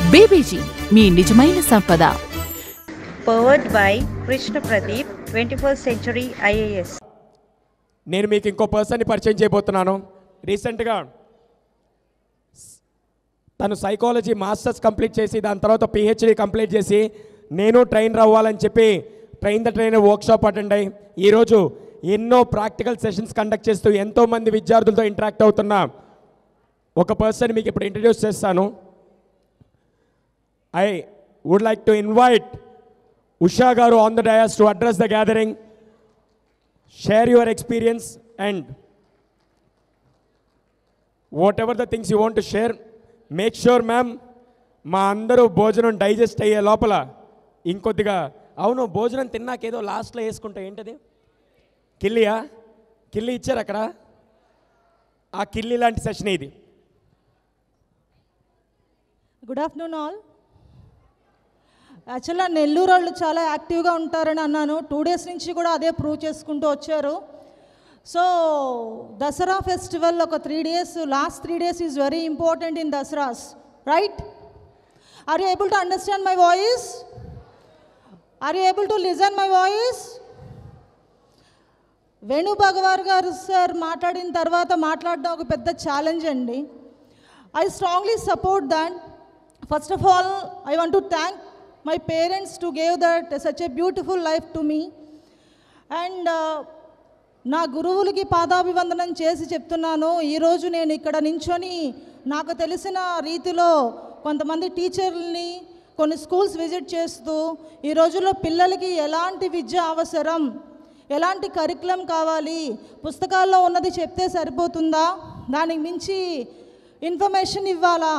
BBG మీ నిజమైన సంపద powered by Krishna Pradeep, 21st Century IAS. నేను మీకు ఇంకో పర్సన్ని పరిచయం చేయబోతున్నాను రీసెంట్గా తను సైకాలజీ మాస్టర్స్ కంప్లీట్ చేసి దాని తర్వాత పిహెచ్డి కంప్లీట్ చేసి నేను ట్రైనర్ అవ్వాలని చెప్పి train the trainer workshop attend అయ్యి ఈరోజు ఎన్నో ప్రాక్టికల్ సెషన్స్ కండక్ట్ చేస్తూ ఎంతోమంది విద్యార్థులతో ఇంటరాక్ట్ అవుతున్న ఒక పర్సన్ మీకు ఇప్పుడు ఇంట్రడ్యూస్ చేస్తాను I would like to invite Usha garu on the dais to address the gathering share your experience and whatever the things you want to share make sure ma'am మా అందరూ భోజనం డైజెస్ట్ అయ్యే లోపల ఇంకొద్దిగా అవును భోజనం తిన్నాకేదో లాస్ట్లో వేసుకుంటా ఏంటది కిల్లియా కిల్లి ఇచ్చారు అక్కడ ఆ కిల్లి లాంటి సెషన్ ఇది గుడ్ ఆఫ్టర్నూన్ ఆల్ యాక్చువల్గా నెల్లూరు వాళ్ళు చాలా యాక్టివ్గా ఉంటారని అన్నాను టూ డేస్ నుంచి కూడా అదే ప్రూవ్ చేసుకుంటూ వచ్చారు సో దసరా ఫెస్టివల్ ఒక three days last three days is very important in Dasaras right are you able to understand my voice are you able to listen my voice Venu Bhagavan garu sir మాట్లాడిన తర్వాత మాట్లాడడం ఒక పెద్ద ఛాలెంజ్ అండి I strongly support that first of all I want to thank my parents to gave that such a beautiful life to me and నా గురువులకి పాదాభివందనం చేసి చెప్తున్నాను ఈరోజు నేను ఇక్కడ నించొని నాకు తెలిసిన రీతిలో కొంతమంది టీచర్లని కొన్ని స్కూల్స్ విజిట్ చేస్తూ ఈ రోజుల్లో పిల్లలకి ఎలాంటి విద్య అవసరం ఎలాంటి కరికులం కావాలి పుస్తకాల్లో ఉన్నది చెప్తే సరిపోతుందా దానికి మించి ఇన్ఫర్మేషన్ ఇవ్వాలా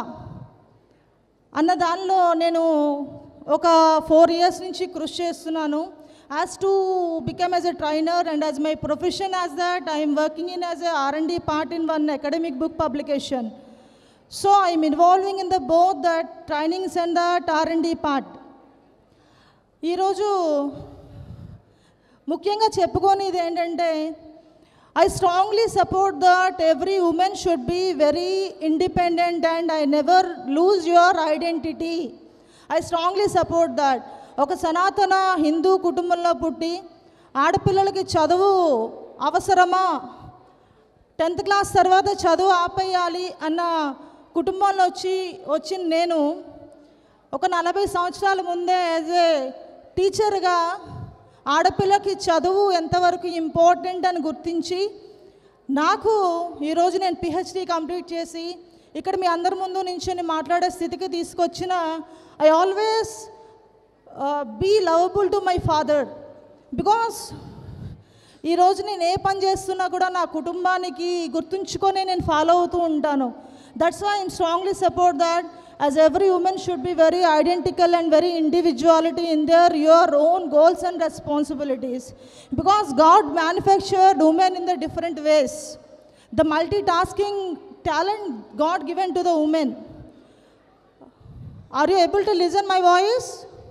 అన్న దానిలో నేను ఒక ఫోర్ ఇయర్స్ నుంచి కృషి చేస్తున్నాను as to become as a trainer and as my profession as that I'm working in as a R and D part in one academic book publication so I'm involving in the both that trainings and that R and D part ఈరోజు ముఖ్యంగా చెప్పుకోనిది ఏంటంటే I strongly support that every women should be very independent and I never lose your identity I strongly support that ఒక సనాతన హిందూ కుటుంబంలో పుట్టి ఆడపిల్లలకి చదువు అవసరమా టెన్త్ క్లాస్ తర్వాత చదువు ఆపేయాలి అన్న కుటుంబంలో వచ్చి వచ్చిన నేను ఒక నలభై సంవత్సరాల ముందే యాజ్ ఏ టీచర్గా ఆడపిల్లకి చదువు ఎంతవరకు ఇంపార్టెంట్ అని గుర్తించి నాకు ఈరోజు నేను పిహెచ్డి కంప్లీట్ చేసి ఇక్కడ మీ అందరి ముందు నించొని మాట్లాడే స్థితికి తీసుకొచ్చిన I always be lovable to my father because ఈరోజు నేను ఏ పని చేస్తున్నా కూడా నా కుటుంబానికి గుర్తుంచుకొని నేను ఫాలో అవుతూ ఉంటాను that's why I'm strongly support that as every women should be very identical and very individuality in their your own goals and responsibilities because God manufactured women in the different ways the multi tasking talent God given to the women are you able to listen my voice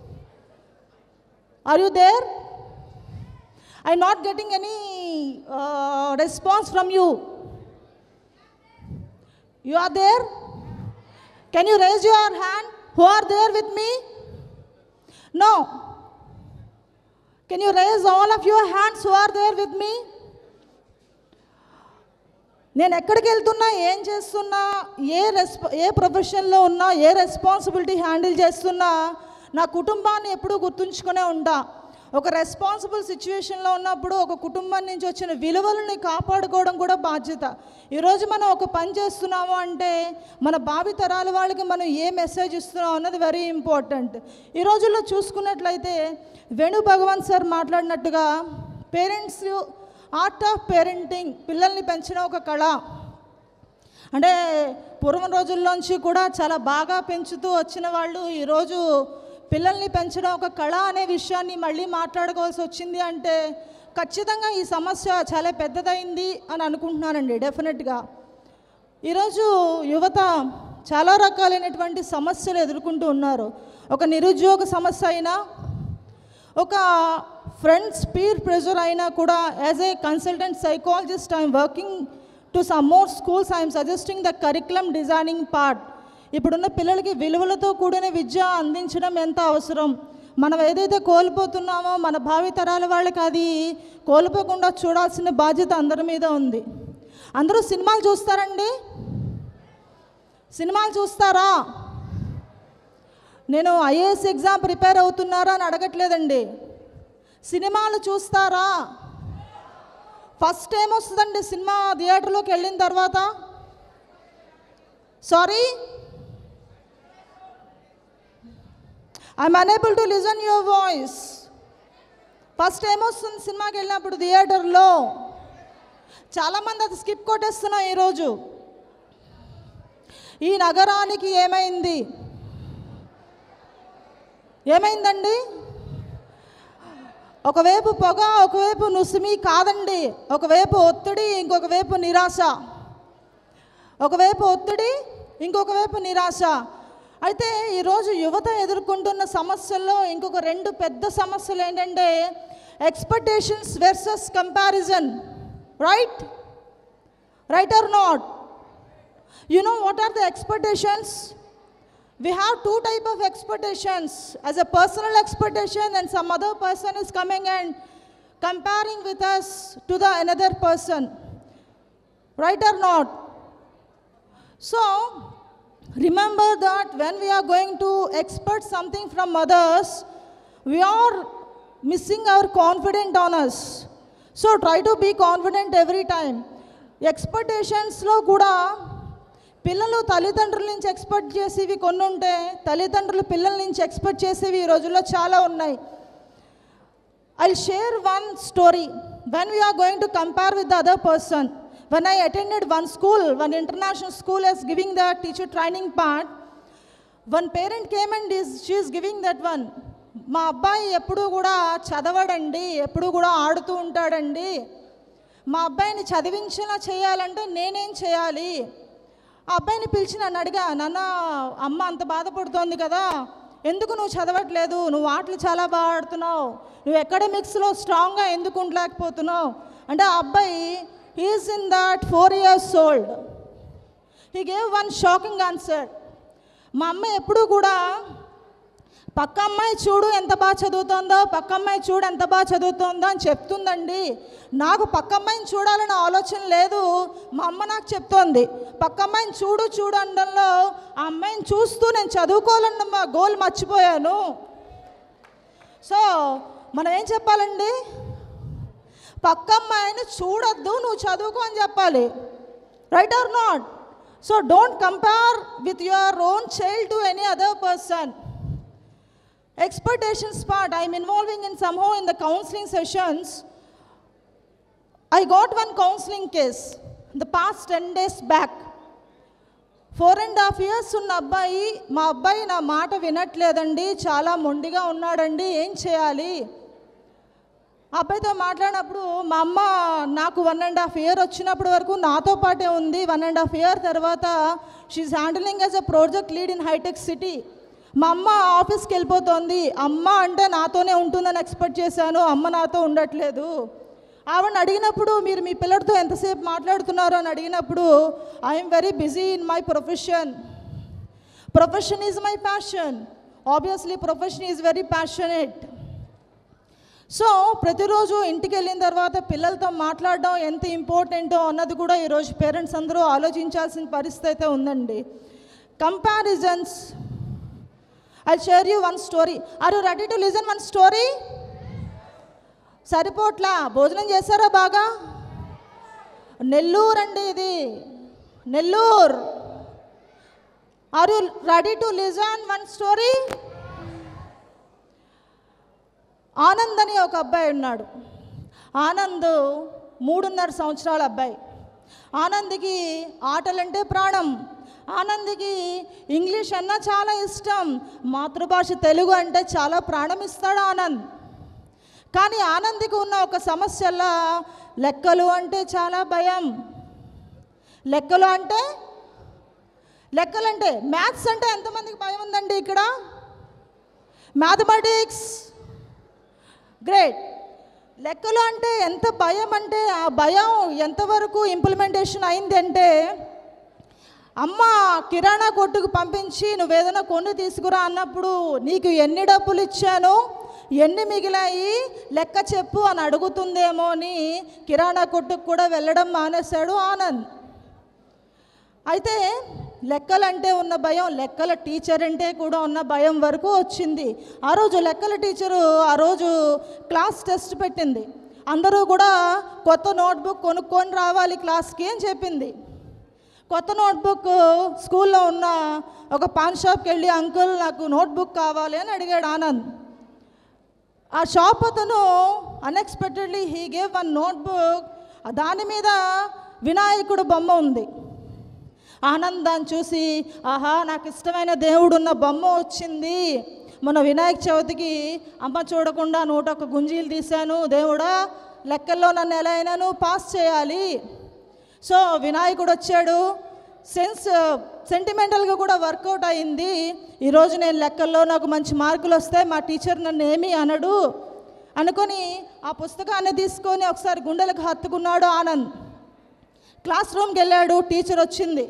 are you there I'm not getting any uh, response from you. You are there? Can you raise your hand? Who are there with me? No. Can you raise all of your hands who are there with me? నేను ఎక్కడికి వెళ్తున్నా ఏం చేస్తున్నా ఏ రెస్ప ఏ ప్రొఫెషన్లో ఉన్నా ఏ responsibility handle చేస్తున్నా నా కుటుంబాన్ని ఎప్పుడూ గుర్తుంచుకునే ఉంటా ఒక రెస్పాన్సిబుల్ సిచ్యువేషన్లో ఉన్నప్పుడు ఒక కుటుంబం నుంచి వచ్చిన విలువలని కాపాడుకోవడం కూడా బాధ్యత ఈరోజు మనం ఒక పని చేస్తున్నాము అంటే మన భావి తరాల వాళ్ళకి మనం ఏ మెసేజ్ ఇస్తున్నాం అన్నది వెరీ ఇంపార్టెంట్ ఈ రోజుల్లో చూసుకున్నట్లయితే వేణు భగవాన్ సార్ మాట్లాడినట్టుగా పేరెంట్స్ ఆర్ట్ ఆఫ్ పేరెంటింగ్ పిల్లల్ని పెంచడం ఒక కళ అంటే పూర్వం రోజుల్లోంచి కూడా చాలా బాగా పెంచుతూ వచ్చిన వాళ్ళు ఈరోజు పిల్లల్ని పెంచడం ఒక కళ అనే విషయాన్ని మళ్ళీ మాట్లాడుకోవాల్సి వచ్చింది అంటే ఖచ్చితంగా ఈ సమస్య చాలా పెద్దదైంది అని అనుకుంటున్నానండి డెఫినెట్గా ఈరోజు యువత చాలా రకాలైనటువంటి సమస్యలు ఎదుర్కొంటూ ఉన్నారు ఒక నిరుద్యోగ సమస్య అయినా ఒక ఫ్రెండ్స్ పీర్ ప్రెషర్ అయినా కూడా as a consultant psychologist I'm working to some more schools I'm suggesting the curriculum designing part ఇప్పుడున్న పిల్లలకి విలువలతో కూడిన విద్య అందించడం ఎంత అవసరం మనం ఏదైతే కోల్పోతున్నామో మన భావితరాల వాళ్ళకి అది కోల్పోకుండా చూడాల్సిన బాధ్యత అందరి మీద ఉంది అందరూ సినిమాలు చూస్తారండి సినిమాలు చూస్తారా నేను ఐఏఎస్ ఎగ్జామ్ ప్రిపేర్ అవుతున్నారా అని అడగట్లేదండి సినిమాలు చూస్తారా ఫస్ట్ టైం వస్తుందండి సినిమా థియేటర్లోకి వెళ్ళిన తర్వాత sorry I'm unable to listen your voice first time వస్తుంది సినిమాకి వెళ్ళినప్పుడు థియేటర్లో చాలామంది అది స్కిప్ కొట్టేస్తున్నాం ఈరోజు ఈ నగరానికి ఏమైంది ఏమైందండి ఒకవైపు పొగ ఒకవైపు నుసిమి కాదండి ఒకవైపు ఒత్తిడి ఇంకొక వైపు నిరాశ ఒకవైపు ఒత్తిడి ఇంకొక వైపు నిరాశ అయితే ఈరోజు యువత ఎదుర్కొంటున్న సమస్యల్లో ఇంకొక రెండు పెద్ద సమస్యలు ఏంటంటే expectations versus comparison right right or not you know what are the expectations we have two type of expectations as a personal expectation and some other person is coming and comparing with us to the another person right or not so remember that when we are going to expect something from others we are missing our confidence on us so try to be confident every time ఎక్స్పెక్టేషన్స్లో కూడా పిల్లలు తల్లిదండ్రుల నుంచి expect చేసేవి కొన్ని ఉంటే తల్లిదండ్రులు పిల్లల నుంచి ఎక్స్పెక్ట్ చేసేవి ఈ రోజుల్లో చాలా ఉన్నాయి I share one story when we are going to compare with the other person when I attended one school one international school as giving the teacher training part one parent came and is she is giving that one మా అబ్బాయి ఎప్పుడూ కూడా చదవడండి ఎప్పుడూ కూడా ఆడుతూ ఉంటాడండి మా అబ్బాయిని చదివించేలా చేయాలంటే నేనేం చేయాలి ఆ అబ్బాయిని పిలిచి నన్ను అడిగా నాన్న అమ్మ అంత బాధపడుతోంది కదా ఎందుకు నువ్వు చదవట్లేదు నువ్వు ఆటలు చాలా బాగా ఆడుతున్నావు నువ్వు ఎకడమిక్స్లో స్ట్రాంగ్గా ఎందుకు ఉండలేకపోతున్నావు అంటే ఆ అబ్బాయి is in that four years old he gave one shocking answer మా అమ్మ ఎప్పుడూ కూడా పక్క అమ్మాయి చూడు ఎంత బాగా చదువుతోందో పక్క అమ్మాయి చూడు ఎంత బాగా చదువుతోందో అని చెప్తుందండి నాకు పక్క అమ్మాయిని చూడాలనే ఆలోచన లేదు మా అమ్మ నాకు చెప్తోంది పక్క అమ్మాయిని చూడు చూడు అనడంలో ఆ అమ్మాయిని చూస్తూ నేను చదువుకోవాలన్న మా గోల్ మర్చిపోయాను సో మనం ఏం చెప్పాలండి పక్క అమ్మాయిని చూడొద్దు నువ్వు చదువుకో అని చెప్పాలి right or not so don't compare with your own child to any other person expectations part i'm involving in somehow in the counseling sessions i got one counseling case the past 10 days back four and half years ఉన్న అబ్బాయి మా అబ్బాయి నా మాట వినట్లేదండి చాలా మొండిగా ఉన్నాడండి ఏం చేయాలి ఆ అబ్బాయితో మాట్లాడినప్పుడు మా అమ్మ నాకు వన్ అండ్ హాఫ్ ఇయర్ వచ్చినప్పటి వరకు నాతో పాటే ఉంది వన్ అండ్ హాఫ్ ఇయర్ తర్వాత she handling as a project lead in హైటెక్ సిటీ మా అమ్మ ఆఫీస్కి వెళ్ళిపోతోంది అమ్మ అంటే నాతోనే ఉంటుందని ఎక్స్పెక్ట్ చేశాను అమ్మ నాతో ఉండట్లేదు ఆవిడని అడిగినప్పుడు మీరు మీ పిల్లడితో ఎంతసేపు మాట్లాడుతున్నారు అని అడిగినప్పుడు I'm very busy in my profession profession is my passion obviously profession is very passionate so ప్రతిరోజు ఇంటికి వెళ్ళిన తర్వాత పిల్లలతో మాట్లాడడం ఎంత ఇంపార్టెంటో అన్నది కూడా ఈరోజు పేరెంట్స్ అందరూ ఆలోచించాల్సిన పరిస్థితి అయితే ఉందండి comparisons I share you one story are you ready to listen one story సరిపోట్లా భోజనం చేశారా బాగా నెల్లూరు అండి ఇది Nellore are you ready to listen one story Anand అని ఒక అబ్బాయి ఉన్నాడు ఆనంద్ మూడున్నర సంవత్సరాల అబ్బాయి ఆనంద్కి ఆటలంటే ప్రాణం ఆనంద్కి ఇంగ్లీష్ అన్నా చాలా ఇష్టం మాతృభాష తెలుగు అంటే చాలా ప్రాణం ఇస్తాడు ఆనంద్ కానీ ఆనంద్కి ఉన్న ఒక సమస్యలా లెక్కలు అంటే చాలా భయం లెక్కలు అంటే లెక్కలంటే మ్యాథ్స్ అంటే ఎంతమందికి భయం ఉందండి ఇక్కడ మ్యాథమెటిక్స్ గ్రేట్ లెక్కలు అంటే ఎంత భయం అంటే ఆ భయం ఎంతవరకు ఇంప్లిమెంటేషన్ అయింది అంటే అమ్మ కిరాణా కొట్టుకు పంపించి నువ్వేదైనా కొన్ని తీసుకురా అన్నప్పుడు నీకు ఎన్ని డబ్బులు ఇచ్చాను ఎన్ని మిగిలాయి లెక్క చెప్పు అని అడుగుతుందేమో అని కిరాణా కొట్టుకు కూడా వెళ్ళడం మానేశాడు ఆనంద్ అయితే లెక్కలంటే ఉన్న భయం లెక్కల టీచర్ అంటే కూడా ఉన్న భయం వరకు వచ్చింది ఆ రోజు లెక్కల టీచరు ఆ రోజు క్లాస్ టెస్ట్ పెట్టింది అందరూ కూడా కొత్త నోట్బుక్ కొనుక్కొని రావాలి క్లాస్కి అని చెప్పింది కొత్త నోట్బుక్ స్కూల్లో ఉన్న ఒక పాన్ షాప్కి వెళ్ళి అంకుల్ నాకు నోట్బుక్ కావాలి అని అడిగాడు ఆనంద్ ఆ షాప్ అతను unexpectedly he gave one notebook దాని మీద వినాయకుడు బొమ్మ ఉంది ఆనంద్ దాన్ని చూసి ఆహా నాకు ఇష్టమైన దేవుడు ఉన్న బొమ్మ వచ్చింది మన వినాయక చవితికి అమ్మ చూడకుండా నూట ఒక గుంజీలు తీశాను దేవుడా లెక్కల్లో నన్ను ఎలా అయినాను పాస్ చేయాలి సో వినాయకుడు వచ్చాడు సెన్స్ సెంటిమెంటల్గా కూడా వర్కౌట్ అయింది ఈరోజు నేను లెక్కల్లో నాకు మంచి మార్కులు వస్తే మా టీచర్ నన్ను ఏమీ అనడు అనుకొని ఆ పుస్తకాన్ని తీసుకొని ఒకసారి గుండెలకు హత్తుకున్నాడు ఆనంద్ క్లాస్ రూమ్కి వెళ్ళాడు టీచర్ వచ్చింది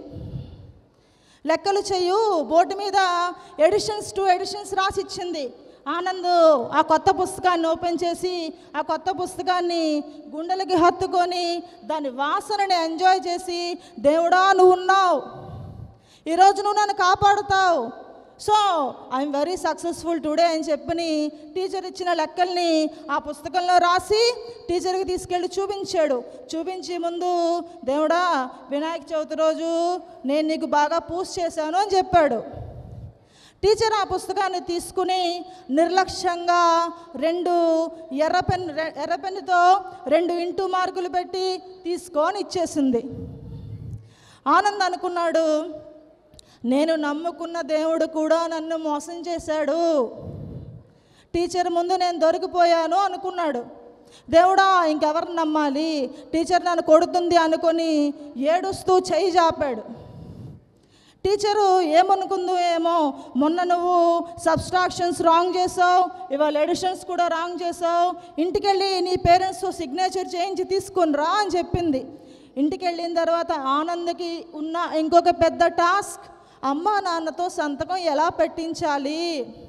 లెక్కలు చెయ్యు బోర్డు మీద ఎడిషన్స్ టూ ఎడిషన్స్ రాసి ఇచ్చింది ఆనంద్ ఆ కొత్త పుస్తకాన్ని ఓపెన్ చేసి ఆ కొత్త పుస్తకాన్ని గుండెలకి హత్తుకొని దాని వాసనని ఎంజాయ్ చేసి దేవుడా నువ్వు ఉన్నావు ఈరోజు నువ్వు నన్ను కాపాడుతావు so I'm very successful today అని చెప్పని టీచర్ ఇచ్చిన లెక్కల్ని ఆ పుస్తకంలో రాసి టీచర్కి తీసుకెళ్ళి చూపించాడు చూపించి ముందు దేవుడా వినాయక చవితి రోజు నేను నీకు బాగా పూజ చేశాను అని చెప్పాడు టీచర్ ఆ పుస్తకాన్ని తీసుకుని నిర్లక్ష్యంగా రెండు ఎర్ర పెన్ రె- ఎర్ర పెన్నుతో రెండు ఇంటూ మార్కులు పెట్టి తీసుకొని ఇచ్చేసింది ఆనంద్ అనుకున్నాడు నేను నమ్ముకున్న దేవుడు కూడా నన్ను మోసం చేశాడు టీచర్ ముందు నేను దొరికిపోయాను అనుకున్నాడు దేవుడా ఇంకెవరిని నమ్మాలి టీచర్ నన్ను కొడుతుంది అనుకొని ఏడుస్తూ చేయి జాపాడు టీచరు ఏమనుకుందో ఏమో మొన్న నువ్వు సబ్స్ట్రాక్షన్స్ రాంగ్ చేసావు ఇవాళ ఎడిషన్స్ కూడా రాంగ్ చేసావు ఇంటికెళ్ళి నీ పేరెంట్స్ సిగ్నేచర్ చేయించి తీసుకుని రా అని చెప్పింది ఇంటికి వెళ్ళిన తర్వాత ఆనంద్కి ఉన్న ఇంకొక పెద్ద టాస్క్ అమ్మ నాన్నతో సంతకం ఎలా పెట్టించాలి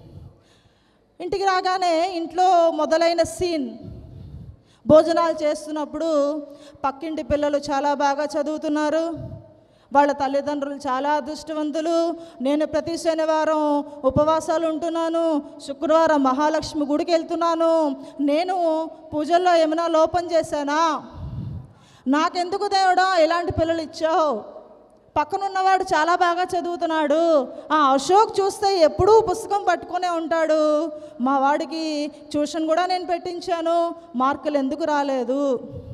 ఇంటికి రాగానే ఇంట్లో మొదలైన సీన్ భోజనాలు చేస్తున్నప్పుడు పక్కింటి పిల్లలు చాలా బాగా చదువుతున్నారు వాళ్ళ తల్లిదండ్రులు చాలా అదృష్టవంతులు నేను ప్రతి శనివారం ఉపవాసాలు ఉంటున్నాను శుక్రవారం మహాలక్ష్మి గుడికి వెళ్తున్నాను నేను పూజల్లో ఏమైనా లోపం చేశానా నాకెందుకు దేవుడా ఇలాంటి పిల్లలు ఇచ్చావు పక్కనున్నవాడు చాలా బాగా చదువుతున్నాడు ఆ అశోక్ చూస్తే ఎప్పుడూ పుస్తకం పట్టుకునే ఉంటాడు మా వాడికి ట్యూషన్ కూడా నేను పెట్టించాను మార్కులు ఎందుకు రాలేదు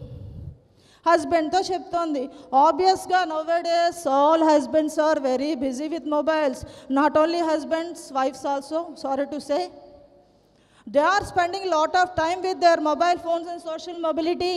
హస్బెండ్తో చెప్తోంది ఆబ్వియస్గా nowadays all husbands are very busy with mobiles not only husbands wives also sorry to say they are spending lot of time with their mobile phones and social mobility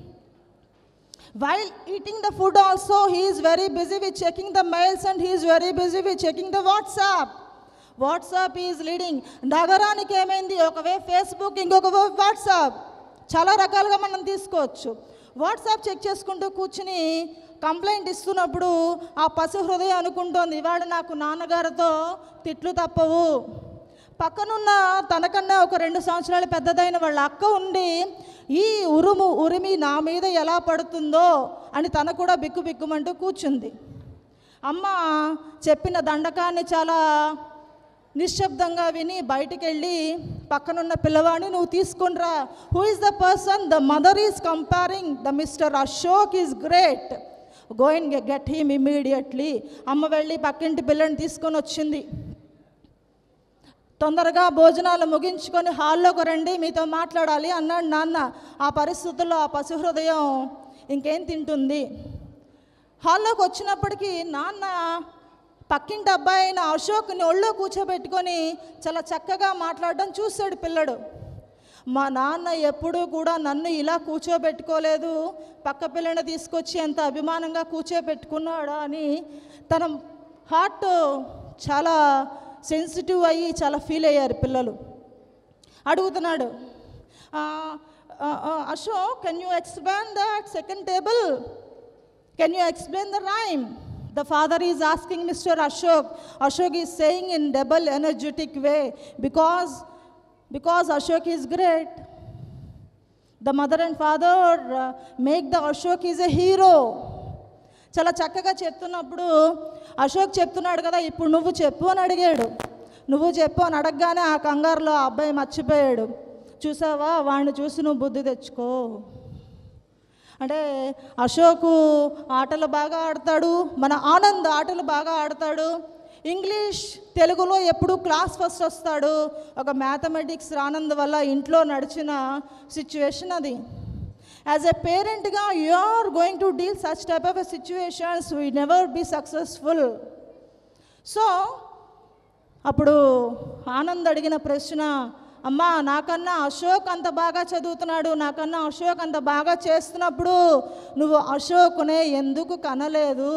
While eating the food also, he is very busy with checking the mails and he is very busy with checking the WhatsApp. WhatsApp is leading నగరానికి ఏమైంది ఒక వే Facebook ఇంకొక వే WhatsApp చాలా రకాలుగా మనం తీసుకోవచ్చు WhatsApp check చేసుకుంటూ కూర్చుని కంప్లైంట్ ఇస్తున్నప్పుడు ఆ పసి హృదయం అనుకుంటోంది ఇవాళ నాకు నాన్నగారితో తిట్లు తప్పవు పక్కనున్న తనకన్నా ఒక రెండు సంవత్సరాలు పెద్దదైన వాళ్ళ అక్క ఉండి ఈ ఉరుము ఉరిమి నా మీద ఎలా పడుతుందో అని తన కూడా బిక్కు బిక్కుమంటూ కూర్చుంది అమ్మ చెప్పిన దండకాన్ని చాలా నిశ్శబ్దంగా విని బయటికి వెళ్ళి పక్కనున్న పిల్లవాడిని నువ్వు తీసుకునిరా who is the person the mother is comparing the mister Ashok is great going get him immediately అమ్మ వెళ్ళి పక్కింటి పిల్లని తీసుకొని వచ్చింది తొందరగా భోజనాలు ముగించుకొని హాల్లోకి రండి మీతో మాట్లాడాలి అన్నాడు నాన్న ఆ పరిస్థితుల్లో ఆ పశు హృదయం ఇంకేం తింటుంది హాల్లోకి వచ్చినప్పటికీ నాన్న పక్కింటి అబ్బాయి అయిన అశోక్ని ఒళ్ళో కూర్చోబెట్టుకొని చాలా చక్కగా మాట్లాడడం చూశాడు పిల్లడు మా నాన్న ఎప్పుడూ కూడా నన్ను ఇలా కూర్చోబెట్టుకోలేదు పక్క పిల్లని తీసుకొచ్చి ఎంత అభిమానంగా కూర్చోబెట్టుకున్నాడా అని తన హార్ట్ చాలా సెన్సిటివ్ అయ్యి చాలా ఫీల్ అయ్యారు పిల్లలు అడుగుతున్నాడు Ashok can you explain that second table can you explain the rhyme The father is asking Mr. Ashok. Ashok is saying in double energetic way because, because Ashok is great. The mother and father uh, make the Ashok is a hero. చాలా చక్కగా చెప్తున్నప్పుడు అశోక్ చెప్తున్నాడు కదా ఇప్పుడు నువ్వు చెప్పు అని అడిగాడు నువ్వు చెప్పు అని అడగగానే ఆ కంగారులో ఆ అబ్బాయి మర్చిపోయాడు చూసావా వాడిని చూసి నువ్వు బుద్ధి తెచ్చుకో అంటే అశోకు ఆటలు బాగా ఆడతాడు మన ఆనంద్ ఆటలు బాగా ఆడతాడు ఇంగ్లీష్ తెలుగులో ఎప్పుడు క్లాస్ ఫస్ట్ వస్తాడు ఒక మ్యాథమెటిక్స్ రానందు వల్ల ఇంట్లో నడిచిన సిచ్యువేషన్ అది యాజ్ ఎ పేరెంట్గా you are going to deal such type of situations we never be successful so అప్పుడు ఆనంద్ అడిగిన ప్రశ్న అమ్మా నాకన్నా అశోక్ అంత బాగా చదువుతున్నాడు నాకన్నా అశోక్ అంత బాగా చేస్తున్నప్పుడు నువ్వు అశోక్నే ఎందుకు కనలేదు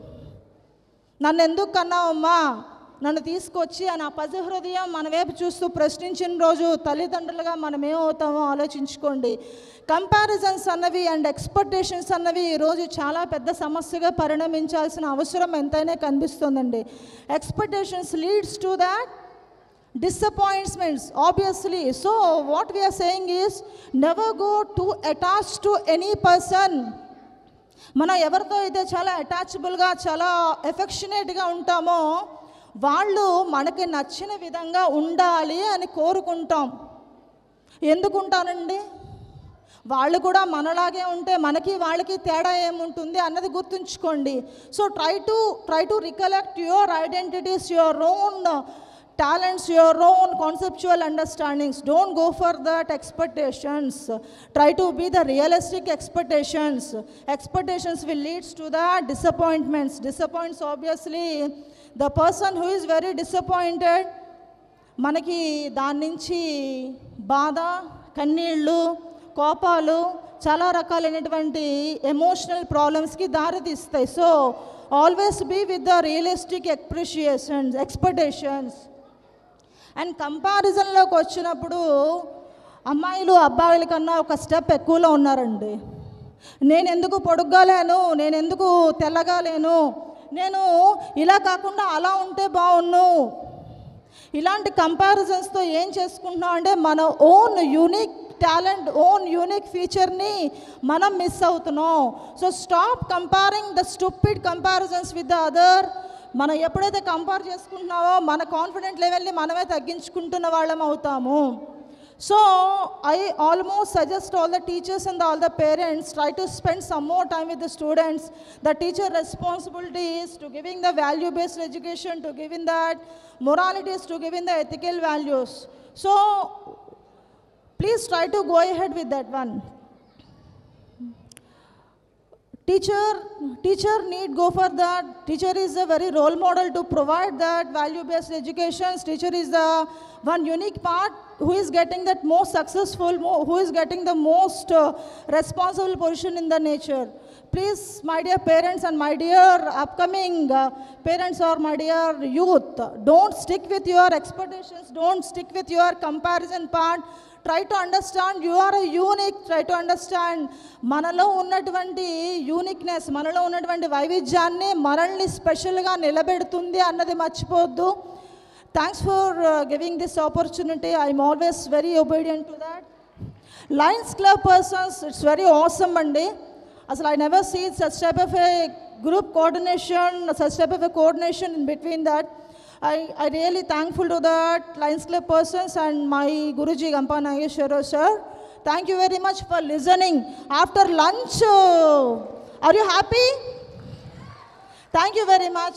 నన్ను ఎందుకు కన్నావమ్మా నన్ను తీసుకొచ్చి ఆ నా పసి హృదయం మన వైపు చూస్తూ ప్రశ్నించిన రోజు తల్లిదండ్రులుగా మనం ఏమవుతామో ఆలోచించుకోండి కంపారిజన్స్ అన్నవి అండ్ ఎక్స్పెక్టేషన్స్ అన్నవి ఈరోజు చాలా పెద్ద సమస్యగా పరిణమించాల్సిన అవసరం ఎంతైనా కనిపిస్తుందండి expectations leads to that disappointments obviously so what we are saying is never go too attached to any person మనం ఎవరితో అయితే చాలా అటాచబుల్గా చాలా ఎఫెక్షనేట్గా ఉంటామో వాళ్ళు మనకి నచ్చిన విధంగా ఉండాలి అని కోరుకుంటాం ఎందుకుంటానండి వాళ్ళు కూడా మనలాగే ఉంటే మనకి వాళ్ళకి తేడా ఏముంటుంది అన్నది గుర్తుంచుకోండి so try to try to recollect your identities your own talents, your own conceptual understandings. Don't go for that expectations. Try to be the realistic expectations. Expectations will lead to the disappointments. Disappoints obviously the person who is very disappointed. మనకి దాని నుంచి బాధ కన్నీళ్ళు కోపాలు చాలా రకాలైనటువంటి emotional ప్రాబ్లమ్స్కి దారితీస్తాయి so always be with the realistic appreciations expectations and కంపారిజన్లోకి వచ్చినప్పుడు అమ్మాయిలు అబ్బాయిల కన్నా ఒక స్టెప్ ఎక్కువలో ఉన్నారండి నేను ఎందుకు పొడుగ్గా లేను నేను ఎందుకు తెల్లగా లేను నేను ఇలా కాకుండా అలా ఉంటే బాగున్ను ఇలాంటి కంపారిజన్స్తో ఏం చేసుకుంటున్నాం అంటే మన own unique talent own unique ఫీచర్ని మనం మిస్ అవుతున్నాం so stop comparing the stupid comparisons with the other మనం ఎప్పుడైతే కంపేర్ చేసుకుంటున్నామో మన కాన్ఫిడెంట్ లెవెల్ని మనమే తగ్గించుకుంటున్న వాళ్ళం అవుతాము so I almost suggest all the teachers and all the parents try to spend some more time with the students the teacher responsibility is to giving the value based education to giving that moralities to giving the ethical values so please try to go ahead with that one teacher teacher need go for that teacher is a very role model to provide that value based education teacher is the one unique part who is getting that most successful mo- who is getting the most uh, responsible position in the nature please my dear parents and my dear upcoming uh, parents or my dear youth don't stick with your expectations don't stick with your comparison part try to understand you are unique try to understand మనలో ఉన్నటువంటి uniqueness మనలో ఉన్నటువంటి వైవిధ్యాన్ని మనల్ని స్పెషల్గా నిలబెడుతుంది అన్నది మర్చిపోవద్దు thanks for giving this opportunity I'm always very obedient to that Lions Club persons it's very awesome అండి అసలు I never see such type of a group coordination such type of a coordination in between that I, I really thankful to that Lions Club persons and my Guruji Gampa Nageshwara sir. Thank you very much for listening. After lunch, uh, are you happy? Thank you very much.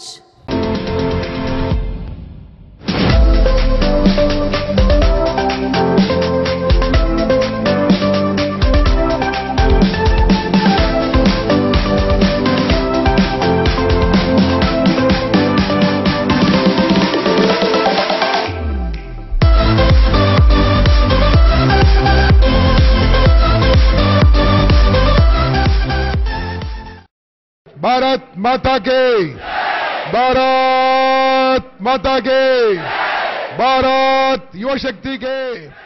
Bharat Mata के भारत माता के भारत युवा शक्ति के